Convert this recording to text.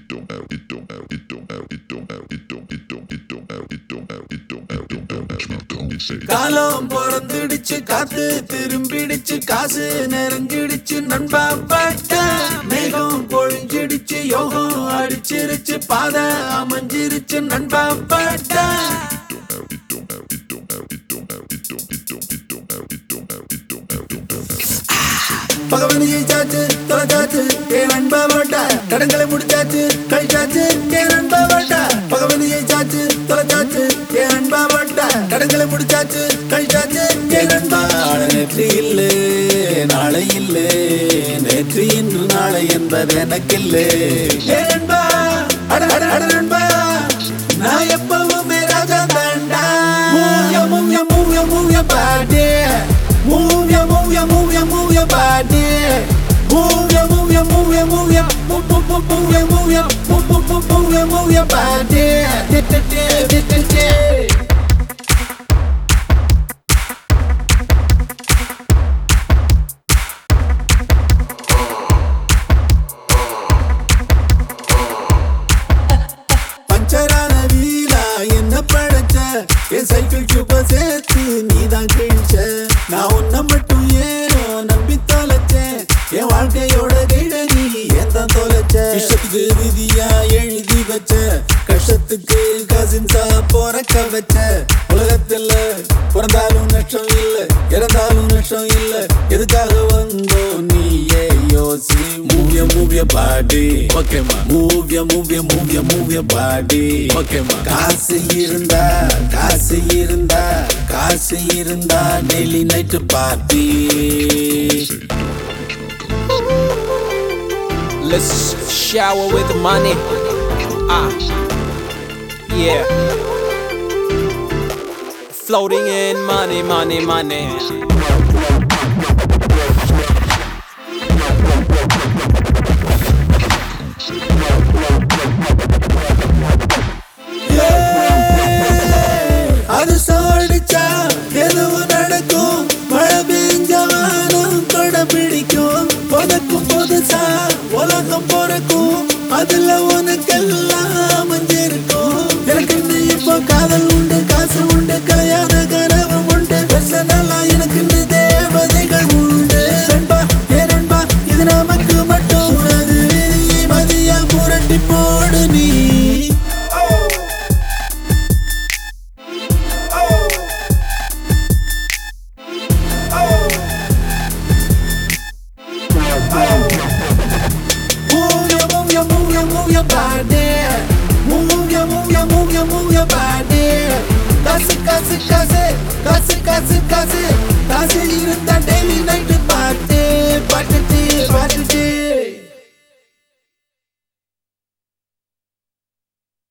it don't matter, it don't matter, it don't matter, it don't matter, it don't, it don't, it don't matter, it don't matter, it don't matter, it don't matter, it don't, it say, காலம் பிறந்துடுச்சு காத்து திரும்பிடுச்சு காசு நெருங்கிடுச்சு நண்பா பட்ட மேகம் பொழிஞ்சிடுச்சு யோகம் அடிச்சிருச்சு பாதை அமைஞ்சிருச்சு நண்பா பட்ட it don't matter, it don't matter, it don't matter, it don't, it don't, it don't matter, it don't matter, it don't matter, it don't matter. பகவனி ஜெயிச்சாச்சு தொலைச்சாச்சு ஏ நண்பா பட்ட கடன்களை முடிச்சாச்சு கழிச்சாச்சு ஏ நண்பா பட்ட பகவனி ஜெயிச்சாச்சு தொலைச்சாச்சு ஏ நண்பா பட்ட கடன்களை முடிச்சாச்சு கழிச்சாச்சு ஏ நண்பா நேற்று இல்லை நாளை இல்லை நேற்று இன்று நாளை என்பது எனக்கில்லை ஏ நண்பா அட அட அட நண்பா நான் எப்பவுமே ராஜா தாண்டா Move your, move your, move your, move your body. Move your, move your, move your, move your body. Move your, move your, move your, move your, move, move, move, move your, move your, move, move, move, move your, move your body. Di, di, di, di, di, di. பஞ்சரான வீலா என்ன படைச்ச என் cycle சூப்ப சேர்த்து நீதான் கிழிச்ச நான் உன்னை மட்டும் ஏனோ நம்பி தொலைச்சேன் என் வாழ்க்கையோட கைட நீ ஏன் தான் தொலைச்ச இஷ்டத்துக்கு விதியா எழுதி வச்ச கஷ்டத்துக்கு கசின்ஸா போறக்க வச்ச உலகத்துல பிறந்தாலும் நஷ்டம் இல்ல இறந்தாலும் நஷ்டம் இல்ல எதுக்காக வந்தோ நீயே யோசி மூவிய மூவிய பாடி ஓகேமா மூவிய மூவிய மூவிய மூவிய பாடி ஓகேமா காசு இருந்தா காசு இருந்தா காசு இருந்தா daily night party Let's shower with money. Ah, yeah. Floating in money, money, money. அது சாடிச்சா எதுவும் நடக்கும் மழை பெஞ்சவானும் கொடை பிடிக்கும் புதக்கும் புதுசா உலகம் பிறக்கும் அதுல உனக்கெல்லாம் அமைஞ்சிருக்கும் எனக்கு நீ இப்போ காதல் உண்டு காசு உண்டு கல்யாண கனவு உண்டு பெர்சனலா எனக்கு நீ தேவதைகள் உண்டு நண்பா ஏ நண்பா இது நமக்கு மட்டும் அது விதியை மதியா புரட்டி போடு நீ Move your, move your, move your, move your body. Move your, move your, move your, move your body. Kazi, kazi, kazi, kazi, kazi, kazi.